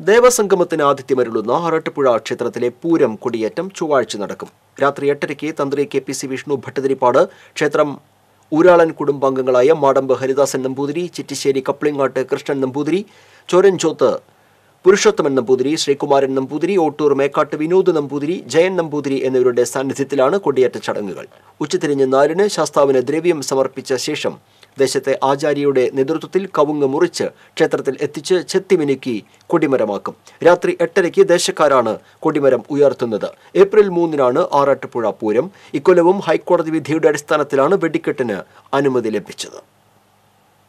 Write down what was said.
ദേവസംഗമത്തിന് ആതിഥ്യമരുളുന്ന ആറാട്ടുപുഴ ക്ഷേത്രത്തിലെ പൂരം കൊടിയേറ്റം ചൊവ്വാഴ്ച നടക്കും രാത്രി എട്ടരയ്ക്ക് തന്ത്രി K P C Vishnu Bhattathiripad ക്ഷേത്രം ഊരാളൻ കുടുംബാംഗങ്ങളായ മാടമ്പ് ഹരിദാസൻ നമ്പൂതിരി ചിറ്റിശ്ശേരി കപ്ലിങ്ങാട്ട് കൃഷ്ണൻ നമ്പൂതിരി ചോരൻചോത്ത് പുരുഷോത്തമൻ നമ്പൂതിരി ശ്രീകുമാരൻ നമ്പൂതിരി ഓട്ടൂർ മേക്കാട്ട് വിനോദ് നമ്പൂതിരി ജയൻ നമ്പൂതിരി എന്നിവരുടെ സാന്നിധ്യത്തിലാണ് കൊടിയേറ്റ ചടങ്ങുകൾ ഉച്ചതിരിഞ്ഞ് നാലിന് ശാസ്താവിന് ദ്രവ്യം സമർപ്പിച്ച ശേഷം ദേശത്തെ ആചാര്യയുടെ നേതൃത്വത്തിൽ കവുങ്ങ് മുറിച്ച് ക്ഷേത്രത്തിൽ എത്തിച്ച് ചെത്തിമിനുക്കി കൊടിമരമാക്കും രാത്രി എട്ടരയ്ക്ക് ദേശക്കാരാണ് കൊടിമരം ഉയർത്തുന്നത് ഏപ്രിൽ മൂന്നിനാണ് ആറാട്ടുപുഴ പൂരം ഇക്കൊല്ലവും ഹൈക്കോടതി വിധിയുടെ അടിസ്ഥാനത്തിലാണ് വെടിക്കെട്ടിന് അനുമതി ലഭിച്ചത്